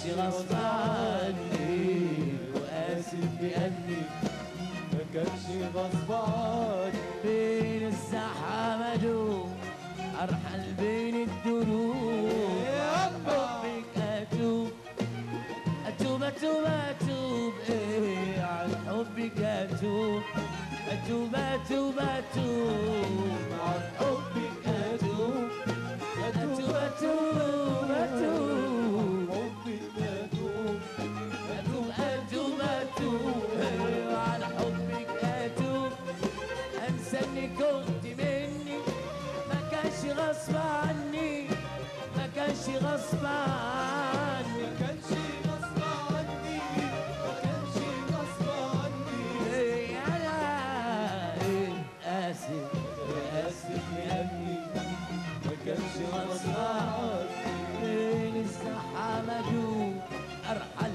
غصب عني وآسف بأني ما كانش غصب عني بين الزحمة دوب أرحل بين الدروب عن حبك أتوب أتوب أتوب أتوب إيه عن حبك أتوب أتوب أتوب أتوب عن حبك أتوب أتوب أتوب أتوب حبك أتوب أتوب أتوب أتوب إيه عن حبك أتوب أنسى إني كنت مني ما كانش غصب عني ما كانش غصب عني ما كانش غصب عني ما كانش غصب عني إيه أنا إيه آسف آسف لأني ما كانش غصب عني بين الزحمة دوب أرحل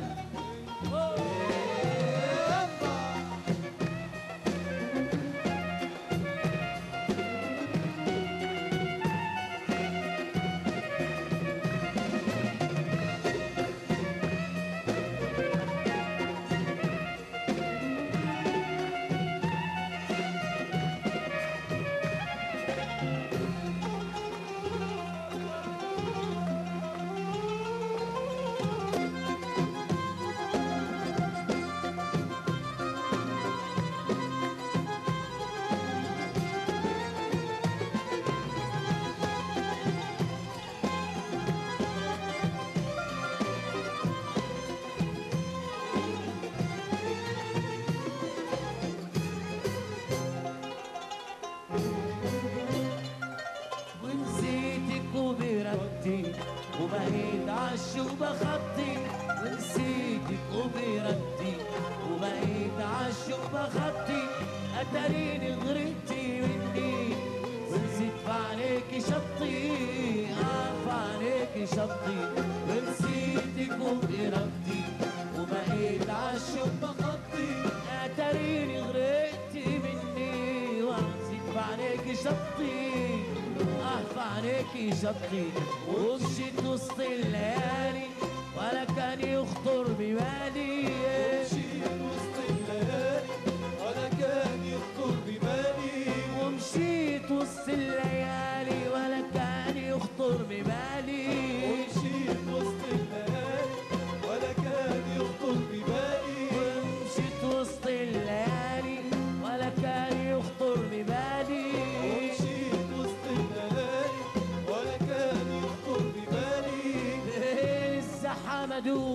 ونسيتك وبردي وبقيت عالشوق بخطي ونسيتك وبردي وبقيت عالشوق بخطي اتريني غرقتي مني ونسيت في عليك شطي اه في عليك شطي ونسيتك وبردي وبقيت عالشوق بخطي اتريني غرقتي مني ونسيت في عليك شطي احف عليكي شطي ومشيت وسط الليالي ولا كان يخطر ببالي مشيت وسط الليالي ولا كان يخطر ببالي ومشيت وسط الليالي ولا كان يخطر ببالي ومشيت وسط الليالي ولا كان يخطر ببالي ومشيت وسط الليالي ولا كان يخطر ببالي ومشيت وسط الليالي ولا كان يخطر ببالي بين الزحمة دوب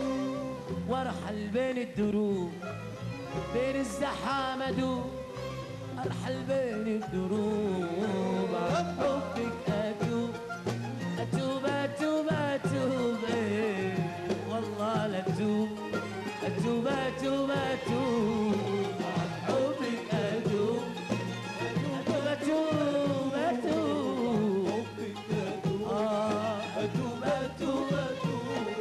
وارحل بين الدروب بين الزحمة دوب ارحل بين الدروب عن حبك اتوب اتوب اتوب اتوب إيه والله لا اتوب اتوب اتوب اتوب عن حبك اتوب اتوب اتوب اتوب حبك أتوب آه أتوب أتوب أتوب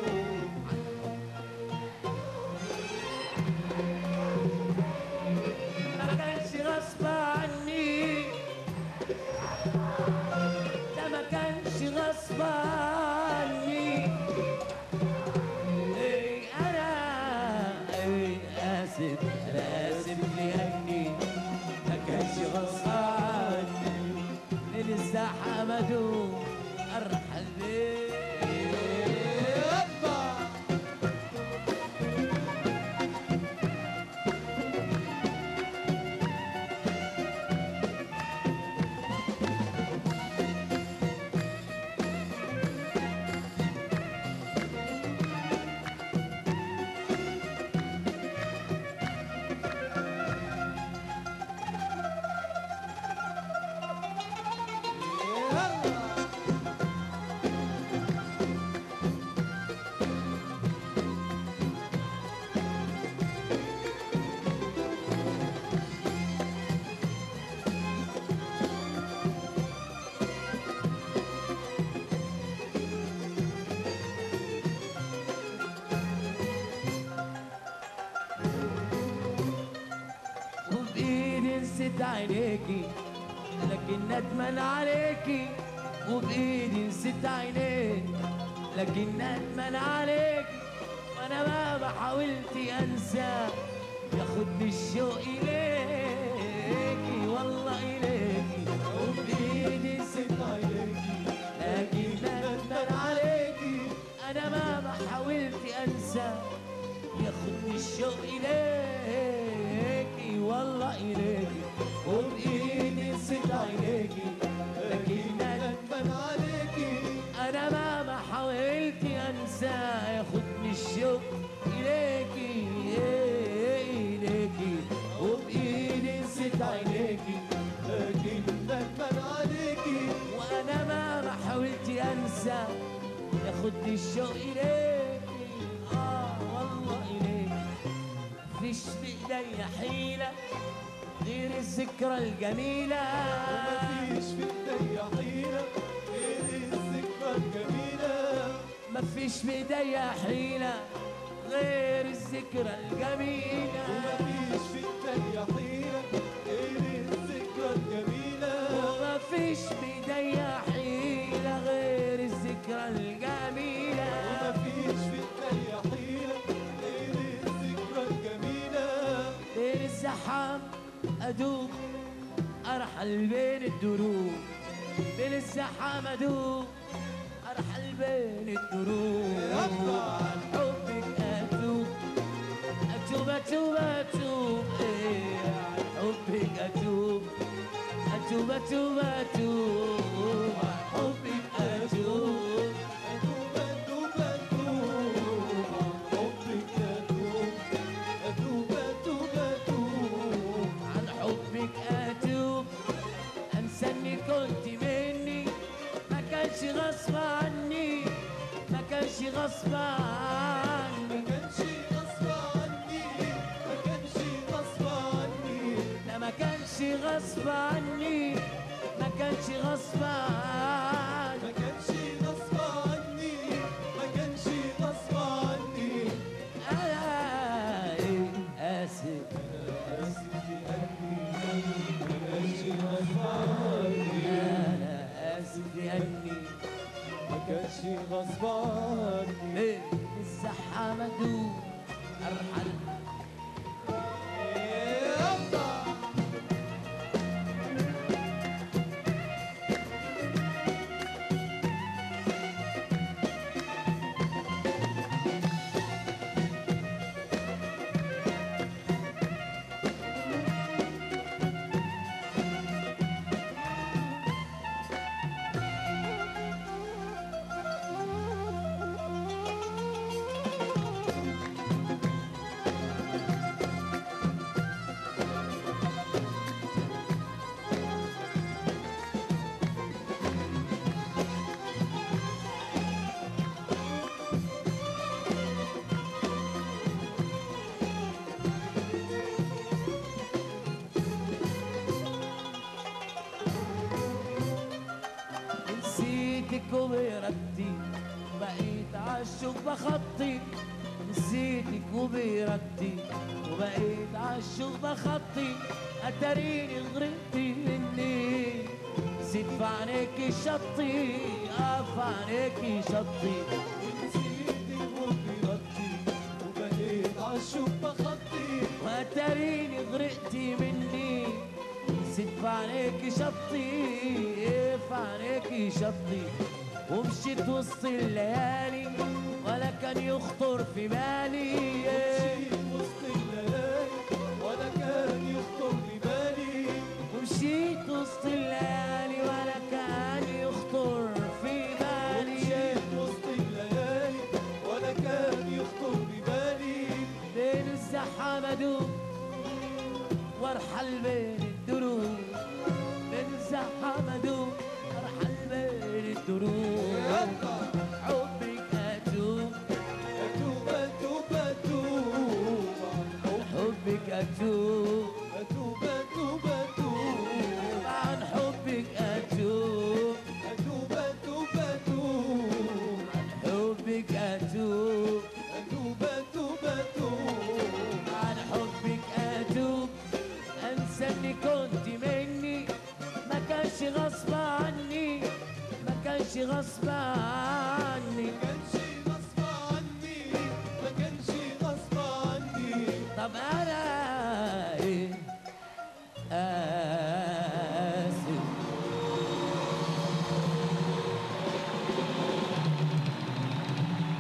ما كانش غصب عني ده ما كانش غصب عني ايه انا ايه اسف انا اسف لاني ما كانش غصب عني من الزحمه دوب ارحل بيه وبإيدي نسيت عينيكي لكن ندمان عليكي وبإيدي نسيت عينيك لكن ندمان عليك وانا ما حاولت انسى ياخدني الشوق اليكي والله اليكي وبايدي ست عينيكي لكن ندمان عليكي انا ما حاولت انسى ياخدني الشوق اليكي والله اليكي وبايدي ست عينيكي لكن ندمان عليكي انا ما حاولت انسى ياخدني الشوق اليكي اليكي وبايدي نسيت عينيكي لكن ندمان عليكي وانا ما حاولت انسى ياخدني الشوق اليكي اه والله اليكي فيش بايدي حيله غير الذكرى الجميله مفيش في ايديا حيلة غير الذكرى الجميلة مفيش بايديا حيلة غير الذكرى الجميلة ومفيش في ايديا حيلة غير الذكرى الجميلة ومفيش بايديا حيلة غير الذكرى الجميلة ومفيش في ايديا حيلة غير الذكرى الجميلة بين الزحام أدوب أرحل بين الدروب بين الزحام أدوب أرحل بين الدروب يلا. عن حبك أتوب أتوب أتوب أتوب إيه عن حبك أتوب أتوب أتوب أتوب عن حبك أتوب أتوب أتوب أتوب حبك أتوب أتوب أتوب أتوب عن حبك أتوب أنسى إني كنت مني ما كانش غصب عني ما كانش غصب عني ما كانش غصب عني ما كانش غصب عني لا ما كانش غصب عني ما كانش غصب عني ما كانش غصب عني ما كانش غصب عني أنا إيه آسف آسف لأني ما كانش غصب عني أنا آسف لأني ما كانش غصب عني إيه الزحمة دوب أرحل يلا نسيتك وبإرادتي بقيت عالشوق بخطي نسيتك وبإرادتي وبقيت عالشوق بخطي أتريني غرقتي مني نسيت في عينيكي شطي اه في عينيكي شطي ونسيتي وبردي وبقيت عالشوق بخطي وأتريني غرقتي مني نسيت في عينيكي شطي إيه في عينيكي شطي ومشيت وسط الليالي ولا كان يخطر في بالي إيه ومشيت وسط الليالي ولا كان يخطر لي بالي ومشيت وسط الليالي ولا كان يخطر في بالي إيه ومشيت وسط الليالي ولا كان يخطر لي بالي بين الزحام ادوب وارحل بين الدروب بين الزحام ادوب ارحل بين الدروب يلا حبك اتوب أتوب أتوب أتوب عن حبك اتوب أتوب أتوب أتوب عن حبك اتوب أتوب أتوب أتوب عن حبك اتوب أتوب أتوب أتوب عن حبك اتوب انسى اني كنت مني ما كانش غصب عني ما كانش غصب عني ما كانش طب